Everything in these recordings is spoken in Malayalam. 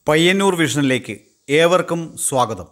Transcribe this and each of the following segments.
പയ്യന്നൂർ വിഷനിലേക്ക് ഏവർക്കും സ്വാഗതം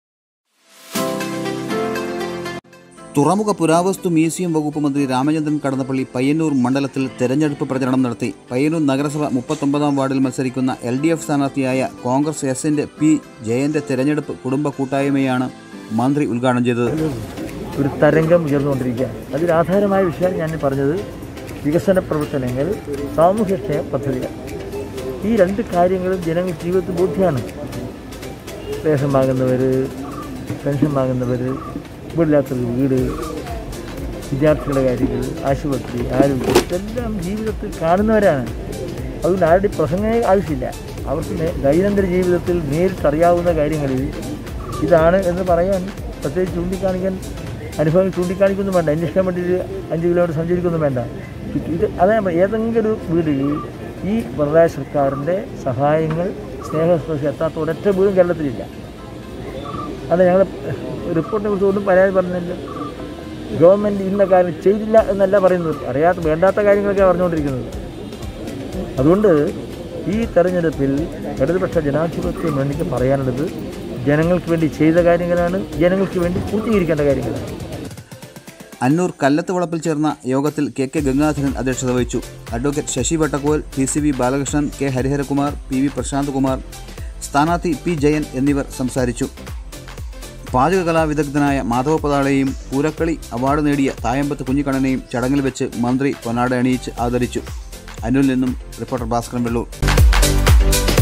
തുറമുഖ പുരാവസ്തു മ്യൂസിയം വകുപ്പ് മന്ത്രി രാമചന്ദ്രൻ കടന്നപ്പള്ളി പയ്യന്നൂർ മണ്ഡലത്തിൽ തെരഞ്ഞെടുപ്പ് പ്രചരണം നടത്തി പയ്യന്നൂർ നഗരസഭ മുപ്പത്തൊമ്പതാം വാർഡിൽ മത്സരിക്കുന്ന എൽ ഡി എഫ് സ്ഥാനാർത്ഥിയായ കോൺഗ്രസ് എസിന്റെ പി ജയന്റെ തെരഞ്ഞെടുപ്പ് കുടുംബ കൂട്ടായ്മയാണ് മന്ത്രി ഉദ്ഘാടനം ചെയ്തത് ഒരു തരംഗം ഉയർന്നുകൊണ്ടിരിക്കുകയാണ് അതിലാധാരമായ വിഷയം ഞാൻ പറഞ്ഞത് വികസന പ്രവർത്തനങ്ങൾ സാമൂഹ്യക്ഷേമ പദ്ധതികൾ ഈ രണ്ട് കാര്യങ്ങളും ജനങ്ങൾ ജീവിതത്തിൽ ബോധ്യമാണ് റേഷൻ വാങ്ങുന്നവർ പെൻഷൻ വാങ്ങുന്നവർ വീടില്ലാത്തൊരു വീട് വിദ്യാർത്ഥികളുടെ കാര്യങ്ങൾ ആശുപത്രി ആരോഗ്യം ഇതെല്ലാം ജീവിതത്തിൽ കാണുന്നവരാണ് അതുകൊണ്ട് ആരുടെ പ്രസംഗമേ ആവശ്യമില്ല അവർക്ക് നേ- ദൈനംദിന ജീവിതത്തിൽ നേരിട്ടറിയാവുന്ന കാര്യങ്ങളിൽ ഇതാണ് എന്ന് പറയാൻ പ്രത്യേകിച്ച് ചൂണ്ടിക്കാണിക്കാൻ അനുഭവം ചൂണ്ടിക്കാണിക്കൊന്നും വേണ്ട അന്വേഷിക്കാൻ വേണ്ടി ഒരു അഞ്ച് കിലോമീറ്റർ സഞ്ചരിക്കൊന്നും വേണ്ട ഇത് ഇത് അതാ ഞാൻ പറഞ്ഞത്, ഏതെങ്കിലും ഒരു വീട്ടിൽ ഈ പിണറായി സർക്കാരിൻ്റെ സഹായങ്ങൾ സ്നേഹസ്പർശം എത്താത്ത ഒരൊറ്റ വീടും കേരളത്തിലില്ല അത് ഞങ്ങൾ റിപ്പോർട്ടിനെ കുറിച്ച് ഒന്നും പരാതി പറഞ്ഞില്ല ഗവൺമെൻറ് ഇന്ന കാര്യം ചെയ്തില്ല എന്നല്ല പറയുന്നത് അറിയാത്ത വേണ്ടാത്ത കാര്യങ്ങളൊക്കെ പറഞ്ഞുകൊണ്ടിരിക്കുന്നത് അതുകൊണ്ട് ഈ തെരഞ്ഞെടുപ്പിൽ ഇടതുപക്ഷ ജനാധിപത്യ മുന്നണിക്ക് പറയാനുള്ളത് ജനങ്ങൾക്ക് വേണ്ടി ചെയ്ത കാര്യങ്ങളാണ് ജനങ്ങൾക്ക് വേണ്ടി പൂർത്തീകരിക്കേണ്ട കാര്യങ്ങളാണ് അന്നൂർ കല്ലത്ത് വളപ്പിൽ ചേർന്ന യോഗത്തിൽ കെ കെ ഗംഗാധരൻ അധ്യക്ഷത വഹിച്ചു advocate Sasi Vattakkol T C V Balakrishnan K Hariharakumar P V Prashanth Kumar സ്ഥാനാർത്ഥി പി ജയൻ എന്നിവർ സംസാരിച്ചു പാചകകലാ വിദഗ്ധനായ മാധവ പതാളയെയും പൂരക്കളി അവാർഡ് നേടിയ തായമ്പത്ത് കുഞ്ഞിക്കണ്ണനെയും ചടങ്ങിൽ വെച്ച് മന്ത്രി പൊന്നാട അണിയിച്ച് ആദരിച്ചു അന്നൂരിൽ നിന്നും റിപ്പോർട്ടർ ഭാസ്കരൻ വെള്ളൂർ